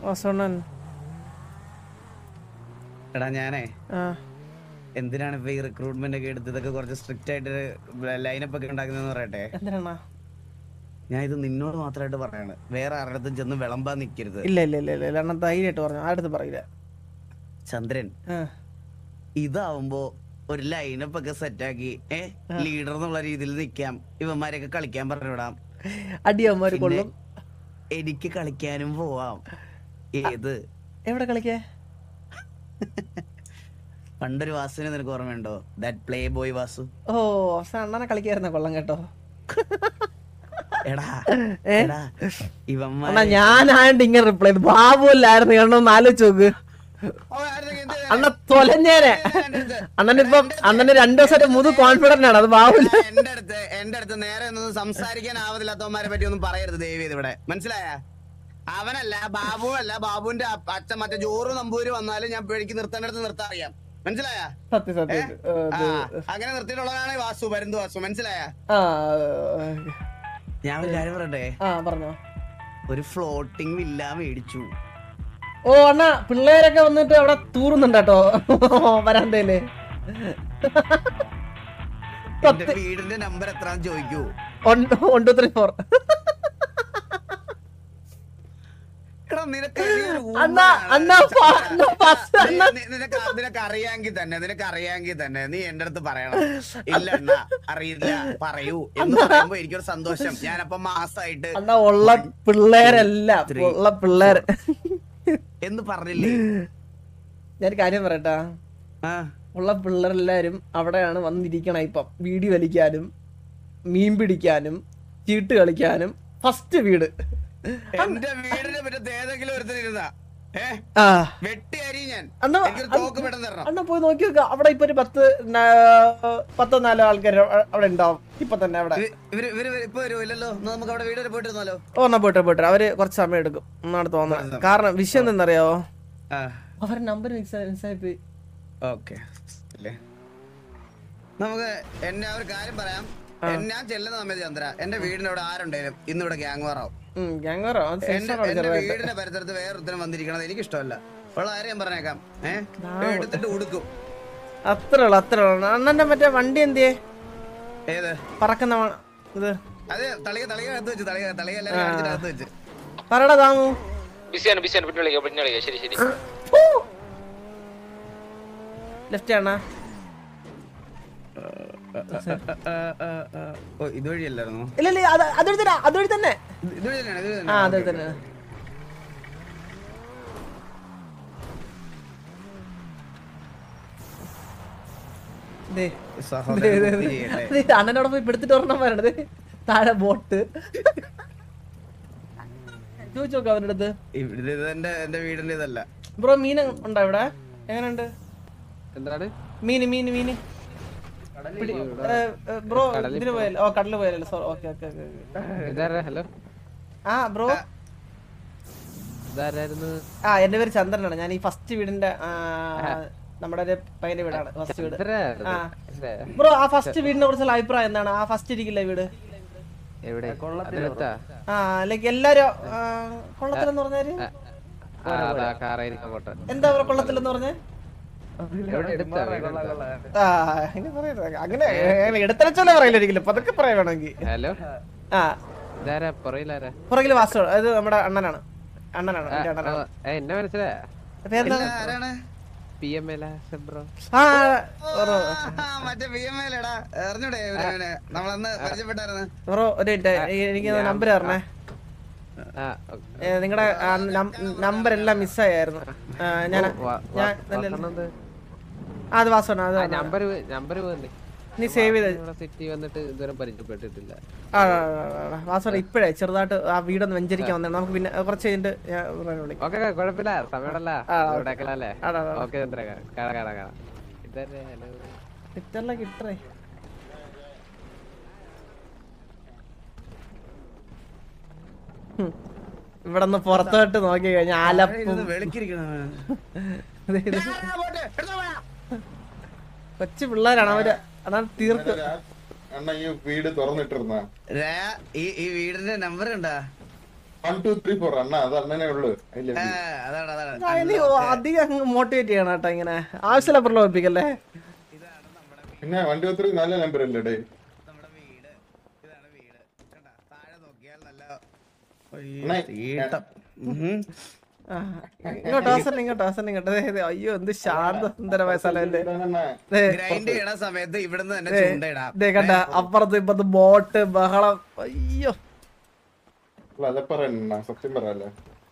വാസണ്ണൻ എടാ ഞാനേ ആ എന്തിനാണ് ഇപ്പൊ ഈ റിക്രൂട്ട്മെന്റ് ഒക്കെ എടുത്ത് ഇതൊക്കെ കുറച്ച് സ്ട്രിക്റ്റ് ആയിട്ട് ലൈനപ്പ് ഒക്കെ ഉണ്ടാക്കുന്നതെന്ന് പറയട്ടെ എന്തിനാ ഞാൻ ഇത് നിന്നോട് മാത്രമായിട്ട് പറയാണ് വേറെ ആരുടെ ചെന്ന് വിളമ്പാൻ നിൽക്കരുത് ഇല്ല ഇല്ല ഇല്ല ഇല്ല അണ്ണൻ ധൈര്യമായിട്ട് പറഞ്ഞു ആടുത്ത് പറയില്ല ചന്ദ്രൻ ആ ഇതാവുമ്പോ ഒരു ലൈനപ്പ് ഒക്കെ സെറ്റാക്കി ഏ ലീഡർ എന്നുള്ള രീതിയിൽ നിൽക്കാം ഇവന്മാരെയൊക്കെ കളിക്കാൻ പറഞ്ഞു വിടാം അടിയന്മാര് കൊള്ളും എനിക്ക് കളിക്കാനും പോവാം ഏത് എവിടെ കളിക്കേ പണ്ടൊരു വാസുവിനെ നിനക്ക് ഓർമ്മയുണ്ടോ ദാറ്റ് പ്ലേ ബോയ് വാസു ഓ അവസാനം അണ്ണനെ കളിക്കായിരുന്ന കൊള്ളം കേട്ടോ എടാ ഏ? എടാ ഇവന്മാർ അണ്ണാ ഞാനായിട്ട് ഇങ്ങനെ റിപ്ലൈ ചെയ്തു ബാബുല്ലായിരുന്നു കാരണം ഒന്ന് ആലോചിച്ച് നോക്ക് അണ്ണ തൊലഞ്ഞേനെ അണ്ണനിപ്പം അണ്ണന് രണ്ടു ദിവസമായിട്ട് മുതു കോൺഫിഡന്റ് ആണ് അത് ബാബുല്ല എന്റെ അടുത്ത് എന്റെ അടുത്ത് നേരെ ഒന്നും സംസാരിക്കാൻ ആവതില്ലാത്തവന്മാരെ പറ്റി ഒന്നും പറയരുത് ദേവി ഇവിടെ മനസ്സിലായ അവനല്ല ബാബു അല്ല ബാബുവിന്റെ അപ്പ- അച്ഛൻ മറ്റേ ജോറ് നമ്പൂര് വന്നാലും ഞാൻ എനിക്ക് നിർത്തേണ്ടടുത്ത് നിർത്താൻ അറിയാം മനസ്സിലായ സത്യം സത്യം ഏ, ഇത്, അങ്ങനെ നിർത്തിയിട്ടുള്ളതാണ് ഈ വാസു പരുന്ത് വാസു മനസ്സിലായ ആ ഞാൻ ഒരു കാര്യം പറയട്ടെ ആ പറഞ്ഞോ ഒരു ഫ്ലോട്ടിംഗ് വില്ല മേടിച്ചു ഓ അണ്ണ പിള്ളേരൊക്കെ വന്നിട്ട് അവിടെ തൂറുന്നുണ്ട് കേട്ടോ വരാന്തയില് എന്റെ വീടിന്റെ നമ്പർ എത്രാന്ന് ചോദിക്കൂ വൺ ടു ത്രീ ഫോർ എടാ നിനക്ക് നീ ഒരു അണ്ണ ഊമയാണ്. അണ്ണ ഫ- അണ്ണ ഫസ്റ്റ് നീ- അണ്ണ നീ- നിനക്ക് നിനക്ക് അറിയാമെങ്കിൽ തന്നെ നിനക്ക് അറിയാമെങ്കിൽ തന്നെ നീ എന്റെ അടുത്ത് പറയണം ഇല്ല അണ്ണ അറിയില്ല പറയൂ എന്ന് പറയുമ്പോ എനിക്കൊരു സന്തോഷം ഞാനപ്പൊ മാസായിട്ട് അണ്ണ ഉള്ള പിള്ളേരെല്ലാം three, ഉള്ള പിള്ളേർ എന്ന് പറഞ്ഞില്ലേ ഞാനൊരു കാര്യം പറയട്ടാ ആ ഉള്ള പിള്ളേരെല്ലാരും അവിടെയാണ് വന്നിരിക്കണം ഇപ്പം വീടി വലിക്കാനും മീൻ പിടിക്കാനും ചീട്ട് കളിക്കാനും ഫസ്റ്റ് വീട് എന്റെ വീടിനെ പറ്റത്ത് ഏതെങ്കിലും ഒരുത്തരിരുന്ന ഏ ആ വെട്ടി അരി ഞാൻ അണ്ണ എനിക്കൊരു തോക്ക് പെട്ടെന്ന് തരണം അണ്ണ പോയി നോക്കി നോക്ക അവിടെ ഇപ്പൊ ഒരു പത്ത് ന- പത്തോ നാലോ ആൾക്കാർ അവിടെ ഉണ്ടാവും ഇപ്പൊ തന്നെ അവിടെ ഇവര് ഇവര് ഇവര് ഇപ്പൊ വരുമോ ഇല്ലല്ലോ എന്നാ നമുക്ക് അവിടെ വീട് വരെ പോയിട്ടിരുന്നാലോ ഓ എന്നാ പോട്ടെ പോട്ടെ അവര് കുറച്ച് സമയം എടുക്കും എന്നാണ് തോന്നുന്നത് കാരണം വിഷയം എന്തെന്നറിയാവോ ആ അവരുടെ നമ്പർ മിസ്സായി പോയി ഓക്കെ അല്ലേ നമുക്ക് എന്നെ ഒരു കാര്യം പറയാം എൻ- ഞാൻ ചെല്ലുന്ന സമയത്ത് ചന്ദ്ര എന്റെ വീടിന്റെ അവിടെ ആരുണ്ടേലും ഇന്ന് ഇവിടെ ഗ്യാങ് വാറാവും ഗാങ്ങറോ എന്റെ എന്റെ വീടിന്റെ പരിസരത്ത് വേറെ ഉത്തരം വന്നിരിക്കണത് എനിക്ക് ഇഷ്ടമല്ല ഉള്ള കാര്യം ഞാൻ പറഞ്ഞേക്കാം ഏഹ് എടുത്തിട്ട് കൊടുക്കും അത്രേ ഉള്ളു അത്രേ ഉള്ളു അണ്ണന്റെ മറ്റേ വണ്ടി എന്തിയേ ഏത് പറക്കുന്ന വ- ഇത് അത് തളിക തളിക അകത്ത് വെച്ച് തളിക തളിക എല്ലാവരും കാണിച്ചിട്ട് അകത്ത് വെച്ച് പറയടാ താങ്ങൂ ബിസിയാണ് ബിസിയാണ് പിന്നെ വിളിക്കാം പിന്നെ വിളിക്കാം ശരി ശരി ലെഫ്റ്റ് ആണോ ഓ ഇതുവഴിയല്ലായിരുന്നു ഇല്ല ഇല്ല അത് അതുവഴി തന്നെ അതുവഴി തന്നെ ഇതുവഴി തന്നെയാണ് ഇതുവഴി ആ തന്നെയാണ്. അതുവഴി ഓക്കേ, തന്നെ ദേ, ഓക്കേ. ദേ, സഹോദരൻ ദേ, ദേ, ബുദ്ധി ദേ. ചെയ്യട്ടെ. ദേ, അണ്ണനോട് പോയി പിടുത്തിട്ട് ഒരെണ്ണം വരണത് താഴെ ബോട്ട് ചോദിച്ചു നോക്കാം അവരുടെ അടുത്ത് ഇവിടെ ഇത് എന്റെ എന്റെ വീടിന്റെ ഇതല്ല ബ്രോ മീൻ ഉണ്ടോ ഇവിടെ എങ്ങനെയുണ്ട് എന്താണ് മീന് മീന് മീന് ബ്രോ ഇതിന് പോയല്ലോ ഓ കടലിൽ പോയല്ലോ സോറി ഓക്കെ ഓക്കെ ഓക്കെ ഇതാരാ ഹലോ ആ ബ്രോ ഇതാരായിരുന്നു ആ എന്റെ പേര് ചന്ദ്രനാണ് ഞാൻ ഈ ഫസ്റ്റ് വീടിന്റെ ആ, നമ്മുടെ ഒരു പയ്യന്റെ വീടാണ് ഫസ്റ്റ് വീട് ഇതാരായിരുന്നു? ആ. ഇല്ലേ? ബ്രോ ആ ഫസ്റ്റ് വീടിനെ കുറിച്ചുള്ള അഭിപ്രായം എന്താണ് ആ ഫസ്റ്റ് ഇരിക്കില്ല വീട് എവിടെ അതിലെത്താ ആ ലൈക്ക് എല്ലാരും ആ, കൊള്ളത്തില്ലെന്ന് പറഞ്ഞാല് ആ അതാ കാറായിരിക്കാൻ പോട്ടെ എന്താ ബ്രോ കൊള്ളത്തില്ലെന്ന് പറഞ്ഞേ എവിടെ എടുത്താ വീടെടുത്താ? ആ അങ്ങനെ പറയരുത്. അങ്ങനെ അങ്ങനെ എടുത്തരച്ചല്ലേ പറയില്ല ഒരിക്കലും പതുക്കെ പറയാൻ വേണമെങ്കിൽ ഹലോ ആ ഇതാരാ പുറയിലാരാ പുറകിൽ വാസു അത് നമ്മുടെ അണ്ണനാണ് അണ്ണനാണ് എന്റെ ആ, അണ്ണനാണ് ഏ, എന്നെ മനസ്സിലായ പേരെന്താ ആരാണ് പി എം എൽ ബ്രോ ആ ആ, മറ്റേ പി എം എൽ എടാ അറിഞ്ഞൂടെ ഇവനെ? നമ്മളന്ന് പരിചയപ്പെട്ടായിരുന്നു ബ്രോ ഒരു മിനിറ്റ് എനിക്ക് നമ്പർ തരണേ ആ നിങ്ങളുടെ നമ്പർ എല്ലാം മിസ്സായിരുന്നു ഞാൻ ഞാൻ ആ, അത് വാസു അത് നമ്പർ നമ്പർ പോന്നെ നീ സേവ് ചെയ്ത് സിറ്റി വന്നിട്ട് ഇതുവരെ പരിചയപ്പെട്ടിട്ടില്ല ആ വാസു ഇപ്പഴേ ചെറുതായിട്ട് ആ വീടൊന്ന് വെഞ്ചരിക്കാൻ വന്നേ നമുക്ക് പിന്നെ കുറച്ച് കഴിഞ്ഞിട്ട് ഞാൻ ഉടനെ വിളിക്കാം ഓക്കെ കുഴപ്പമില്ല സമയമുണ്ടല്ല ആ, ഇവിടേക്കല്ലേ ആടാ, ആടാ. ഓക്കെ ചന്ദ്ര കാണാം കാണാം കാണാം ഇതല്ലേ ഹലോ കിട്ടല്ല കിട്ടറേ ഇവിടെ നിന്ന് പുറത്തോട്ട് നോക്കി കഴിഞ്ഞാൽ ആലപ്പും വെളുക്കിരിക്കണം ദേ ഇത് കൊച്ചു പിള്ളേരാണ് അവര് അതാണ് തീർത്ത് അണ്ണ ഈ വീട് തുറന്നിട്ടിരുന്ന ഈ ഈ വീടിന്റെ നമ്പർ ഉണ്ടാ വൺ ടു ത്രീ ഫോർ അണ്ണ അത് അണ്ണനെ ഉള്ളു I love ആ, you. അതാണ് അതാണ് ആ, ഇനി അധികം അങ്ങ് മോട്ടിവേറ്റ് ചെയ്യണം കേട്ടോ ഇങ്ങനെ ആവശ്യമില്ല പ്രലോഭിപ്പിക്കല്ലേ ഇതാണ് നമ്മുടെ വീട് പിന്നെ വൺ ടു ത്രീ നല്ല നമ്പർ അല്ലേ ഡേ നമ്മുടെ വീട് ഇതാണ് വീട് കണ്ടാ താഴെ നോക്കിയാൽ നല്ല അണ്ണാ, തീട്ടം ഉം. ആ, ഇങ്ങോട്ട് അവസരം ഇങ്ങോട്ട് അവസരം ഇങ്ങോട്ട് ദേ, ദേ, അയ്യോ എന്ത് ശാന്ത സുന്ദരമായ സ്ഥലമല്ലേ ഇതാണണ്ണാ. ദേ, ഗ്രൈൻഡ് ചെയ്യണ സമയത്ത് ഇവിടുന്ന് തന്നെ ദേ, ചുണ്ടയിടാം ദേ കണ്ട അപ്പുറത്ത് ഇപ്പുറത്ത് ബോട്ട് ബഹളം അയ്യോ അല്ല, അതെ പറയണ്ണ സത്യം പറയാല്ലേ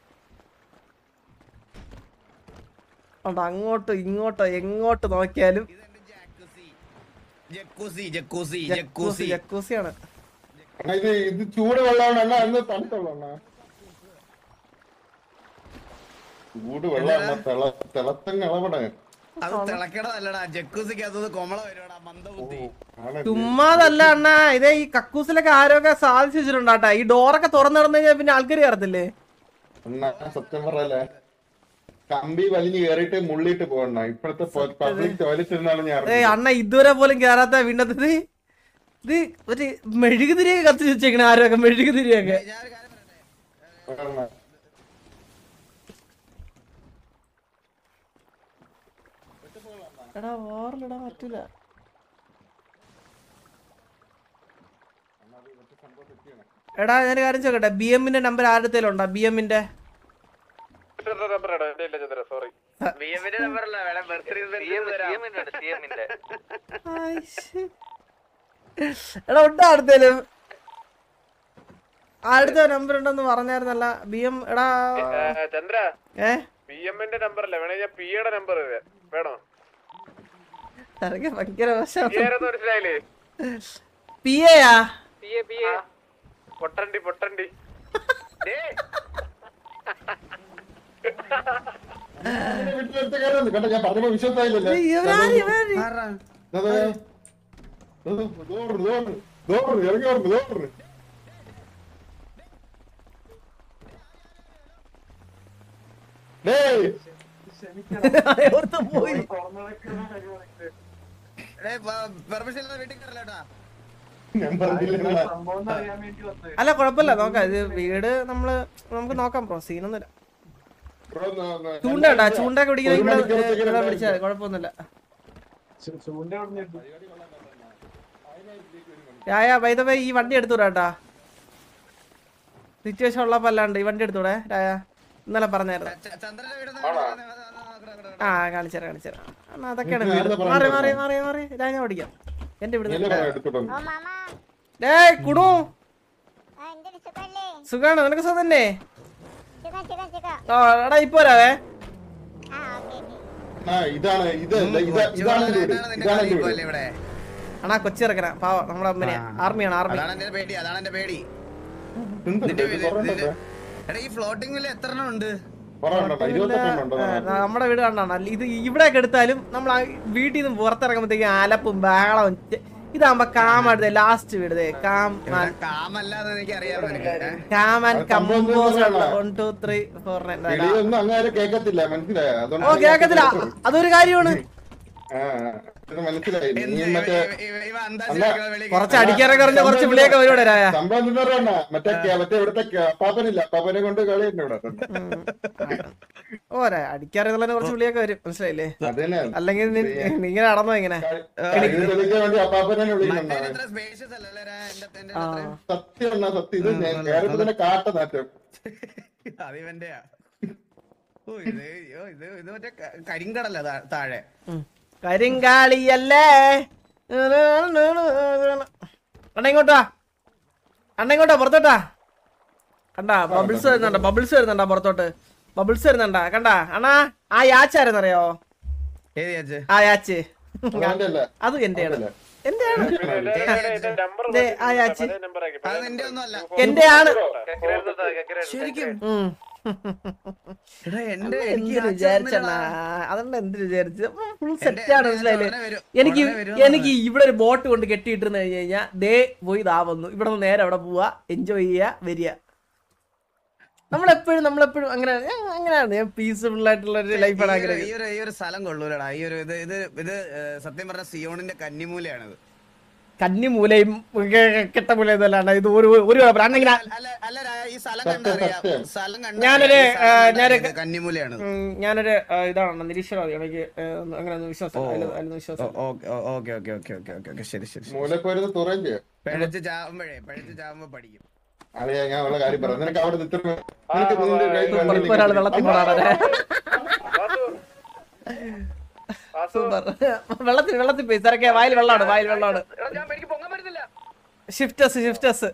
കണ്ടോ അങ്ങോട്ടും ഇങ്ങോട്ടോ എങ്ങോട്ട് നോക്കിയാലും ഇതെന്റെ jacuzzi jacuzzi jacuzzi jacuzzi jacuzzi ജക്കൂസിയാണ് അണ്ണാ ഇത് ഇത് ചൂട് വെള്ളമാണ് അണ്ണാ അന്ന് തണുത്തുള്ള അണ്ണാ ചൂട് വെള്ളമാണ് തിള തിളത്തങ്ങ് ഇളവട അത് തിളക്കണതല്ലടാ ജക്കൂസിക്ക് അത് കൊമള വരുവാടാ മന്ദബുദ്ധി ചുമ്മാതല്ല അണ്ണ ഇതേ ഈ കക്കൂസിലൊക്കെ ആരോഗ്യം സാധിച്ചു വെച്ചിട്ടുണ്ടാട്ടാ ഈ ഡോറൊക്കെ തുറന്നിടന്നു കഴിഞ്ഞാൽ പിന്നെ ആൾക്കാർ കയറത്തില്ലേ അണ്ണാ സത്യം പറയല്ലേ കമ്പി വലിഞ്ഞ് കേറിയിട്ട് മുള്ളിയിട്ട് പോകണ ഇപ്പോഴത്തെ പബ്ലിക് ടോയ്ലറ്റ് ഇരുന്നാണ് ഞാൻ ഏ അണ്ണ ഇതുവരെ പോലും കേറാത്ത വീണ്ടത് ഇത് ഒരു മെഴുകുതിരിയൊക്കെ കത്തിച്ച് വെച്ചേക്കണ ആരോഗ്യം മെഴുകുതിരിയൊക്കെ ഞാനൊരു കാര്യം പറയട്ടെ അറിഞ്ഞത്. എടാ ഓറിലിടാൻ പറ്റൂല എടാ ഞാൻ കാര്യം ചോക്കട്ടെ ബി എമ്മിന്റെ നമ്പർ ആരുടെലുണ്ടോ ബി എമ്മിന്റെ BM-ന്റെ number അല്ല, വേണേ birthday ദിവസം തരാം. എടാ ഉണ്ടോ അടുത്തേലും അടുത്ത നമ്പർ ഉണ്ടെന്ന് പറഞ്ഞായിരുന്നല്ല ബി എം എടാ ചന്ദ്ര ഏ പി എമ്മിന്റെ നമ്പർ അല്ലേ വേണേ ഞാൻ പി യുടെ നമ്പർ വേണോ നിനക്ക് ഭയങ്കര മോശം പേരൊന്നും മനസ്സിലായില്ലേ പി എയാ പൊട്ടണ്ടി പൊട്ടണ്ടി അങ്ങനെ വീട്ടിലെടുത്ത കാര്യമാണ്. കണ്ടോ, ഞാൻ പറഞ്ഞപ്പോ വിശ്വസായില്ലല്ലേ ഇവരാര് ഇവരാര് ആരാ? ദാ, ദാ. ദാ, ദാ, ദോറ്, ദോറ്, ദോറ്, ഇറങ്ങി വരണം, ദോറ്. ഡേയ്, ഓർത്ത് പോയി എടേ, പ- permission ഇല്ലാതെ വീട്ടിൽ കയറില്ല കേട്ടാ. ഞാൻ പറഞ്ഞില്ല അല്ല കുഴപ്പമില്ല നോക്കാം ഇത് വീട് നമ്മള് നമുക്ക് നോക്കാം ബ്രോ സീനൊന്നുമില്ല ബ്രോ, ന- ന- ചൂണ്ട കേട്ടാ ചൂണ്ടൊക്കെ പിടിക്കണമെങ്കിൽ ഒരു ഇവിടെ മണിക്കൂറത്തേക്ക് ഇവിടെ പിടിച്ചാൽ മതി, കുഴപ്പമൊന്നുമില്ല രായ വൈദവേ ഈ വണ്ടി എടുത്തൂടാ കേട്ടാ സിറ്റുവേഷൻ ഉള്ളപ്പോ അല്ലാണ്ട് ഈ വണ്ടി എടുത്തൂടെ രായ ഇന്നലെ പറഞ്ഞായിരുന്നു ച- ചന്ദ്രന്റെ വീട് ഒന്ന് നോക്കടാ, നോക്കടാ, നോക്കടാ. ആ കാണിച്ചേരാ കാണിച്ചേരാ എന്നാ അതൊക്കെയാണ് എനിക്ക് വീട് നേരത്തെ മാറി മാറി പറഞ്ഞിട്ടുണ്ടോ? മാറി മാറി രായ ഞാൻ ഓടിക്കാം എന്റെ നീയല്ലേ വീട് പറഞ്ഞത് എടുത്തോണ്ട് വന്ന്. ഓ മാമ ഡേയ് കുണു ആ എന്തൊരു സുഖല്ലേ സുഖാണ് നിനക്ക് സുഖം തന്നെ സുഖം സുഖം സുഖം ആ എടാ ഇപ്പൊ വരാവേ ആ ഓക്കെ ഓക്കെ ആ, ഇതാണ് ഇത് ഉം, ഇതാ- കൊച്ചു ഇതാണ് എന്റെ വീട് വളരാനാണ് നിന്റെ ഇതാണ് കളി എന്റെ ഇപ്പൊ വീട് അല്ലേ ഇവിടെ അണ്ണാ കൊച്ചിറക്കന പാവ നമ്മുടെ അമ്മനെ ആർമിയാണ് ആർമി അതാണ് എന്റെ പേടി അതാണ് എന്റെ പേടി എന്തുണ്ട്? നിന്റെ ഇത് വീട് കുറേ നിന്റെ- ഉണ്ടോ? എടാ ഈ ഫ്ലോട്ടിംഗ് വില്ല എത്ര എണ്ണം ഉണ്ട് കുറേ ഉണ്ടോ? ഇരുപത്തെട്ടെണ്ണം ഉണ്ടോ ആ, ഇതിനകത്ത്? നമ്മുടെ വീട് കണ്ടാണ് അല്ല ഇത് ഇവിടെയൊക്കെ എടുത്താലും നമ്മൾ ആ വീട്ടിൽ നിന്ന് പുറത്തിറങ്ങുമ്പോഴത്തേക്കും അലപ്പും ബഹളവും ചെ- ഇതാകുമ്പോ കാമാടുതേ ലാസ്റ്റ് വീട് ദേ കാം ഇവിടെ കാമല്ലാതെ എനിക്ക് അറിയാമോ നിനക്ക് ഏ? കാമൻ അത് സംഭവം എന്താ കമ്പോസ് പറയാ? One two three four nine കിളിയൊന്നും അങ്ങനെ കേക്കത്തില്ല മനസ്സിലായോ ഓ അതുകൊണ്ടാണ് കേക്കത്തില്ല അതൊരു കാര്യമാണ് ആ, ആ, ഇത് മനസ്സിലായി എന്ത് നീ ഇവ- മറ്റേ ഇവ- ഇവ- ഇവ അന്താക്ഷരി അല്ല, കളിക്കുന്ന വെളിയിൽ കുറച്ച് കേറി. അടിക്കാറൊക്കെ അറിഞ്ഞ കുറച്ച് വിളിയൊക്കെ വരൂടെ രായ സംഭവം എന്താ പറയണ മറ്റേ കേ- മറ്റേ ഇവിടുത്തെ കേ- പാപ്പനില്ല പാപ്പനെ കൊണ്ട് കളി തന്നെ ഇവിടെ ഓ രായ അടിക്കാറുള്ള കുറച്ച് വിളിയൊക്കെ വരും മനസ്സിലായില്ലേ അതന്നെ അല്ലെങ്കിൽ നി- നീ ഇങ്ങനെ നടന്നോ ഇങ്ങനെ കളി കളിക്കാൻ വേണ്ടി അപ്പാപ്പനെ വിളിക്കുന്നുണ്ടാവും മറ്റേത് ഇത്ര spacious അല്ലല്ലേ രാ, എന്റെ- എന്റെ ആ അത്രയും. സത്യം എന്നാ സത്യം ഇത് കേരളത്തിൽ തന്നെ കാട്ട നാറ്റം അത് ഇവന്റെയാ ഓ ഇത് അയ്യോ, ഇത് ഇത് മറ്റേ ക- കരിങ്കടല താ- താഴെ ഉം. കരിങ്കാളിയല്ലേ അണ്ണ ഇങ്ങോട്ടാ അണ്ണ ഇങ്ങോട്ടാ പുറത്തോട്ടാ കണ്ടാ ബബിൾസ് വരുന്നുണ്ടാ ബബിൾസ് വരുന്നുണ്ടാ പുറത്തോട്ട് ബബിൾസ് വരുന്നുണ്ടാ കണ്ടാ അണ്ണാ ആ യാച്ചാരെന്നറിയോ ഏത് ചേച്ചി ആ യാച്ച് അവന്റെ അല്ല അത് എന്റെയാണ് അതല്ല. എന്റെയാണ് നമ്പർ ദേ, ആ യാച്ചി നമ്പർ ആക്കി അത് നിന്റെ ഒന്നും അല്ല എന്റെയാണ് ശരിക്കും ഉം. എടാ എന്റെ എനിക്ക് എന്തിനു യാച്ചി വിചാരിച്ചണ്ണാ തന്നില്ലടാ. അതുകൊണ്ട് എന്തിനു വിചാരിച്ചു ഫുൾ എന്റെ- സെറ്റാണ് എന്റെ മനസ്സിലായില്ലേ ഉടനെ വരും. എനിക്ക് ഉടനെ വരും എനിക്ക് ഇവിടെ ഒരു ബോട്ട് കൊണ്ട് കെട്ടിയിട്ടിരുന്ന് കഴിഞ്ഞ് കഴിഞ്ഞാൽ ദേ പോയി ഇതാ വന്നു ഇവിടെ നിന്ന് നേരെ അവിടെ പോവാ എൻജോയ് ചെയ്യാ വരിക നമ്മളെപ്പോഴും നമ്മളെപ്പോഴും അങ്ങനെ അങ്ങനെയാണ് ഞാൻ പീസ്ഫുൾ ആയിട്ടുള്ള ഒരു ലൈഫാണ് ഈ ഒരു- ഈ ആഗ്രഹിക്കുന്നത് ഒരു ഈ ഒരു സ്ഥലം കൊള്ളൂലടാ ഈ ഒരു ഇത് ഇത് ഇത് ഏ, സത്യം പറഞ്ഞ സിയോണിന്റെ കന്നിമൂലയാണിത് കന്നിമൂലയും കെട്ട മൂലയും ഇതല്ലാണ്ട് ഇത് ഒരു ഒരു കുഴപ്പമില്ല. അണ്ണ ഇങ്ങനെ അല്ല അല്ല രാ- ഈ സ്ഥലം സത്യം, കണ്ടറിയാം സത്യം. സ്ഥലം ഞാനൊരു, കണ്ടറിയാം ആ, ഞാനൊരു- കന്നിമൂലയാണ് ഉം, ഞാനൊരു ആ, ഇതാണ് നിരീക്ഷണവാദി എനിക്ക് ഏ, ഒന്നും അങ്ങനെ ഒന്നും വിശ്വാസം അതിലൊന്നും വിശ്വാസം okay okay okay okay okay okay okay ശരി ശരി ശരി. മൂലപ്പോരുന്ന് തുറയും ചെയ്യും പിഴച്ച് ചാവുമ്പോഴേ പിഴച്ച് ചാവുമ്പോ പഠിക്കും അളിയാ ഞാൻ ഉള്ള കാര്യം പറയാം നിനക്ക് അവിടെ നിന്ന് ഇത്ര നിനക്ക് നിന്റെ കയ്യിൽ സൂപ്പർ വണ്ടി ഇപ്പൊ ഒരാൾ വെള്ളത്തിൽ പോണാണല്ലേ വാസു വാസു സൂപ്പർ വെള്ളത്തിൽ വെള്ളത്തിൽ പോയി തിരക്കെ വായിൽ വെള്ളമാണ് വായിൽ വെള്ളമാണ് ഞാൻ എനിക്ക് പൊങ്ങാൻ പറ്റുന്നില്ല ഷിഫ്റ്റസ് ഷിഫ്റ്റസ്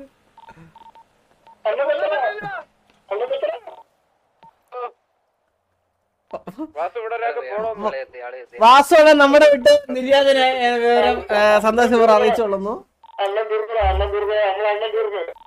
വാസു ഇവിടെ ഒരാൾക്ക് പോണോ വാസോടെ നമ്മുടെ വിട്ട് നിര്യാതന വിവരം സന്തോഷപൂർവ്വം അറിയിച്ചോളുന്നു അണ്ണൻ തീർന്നു അണ്ണൻ തീർന്നു നമ്മൾ അണ്ണൻ തീർന്നു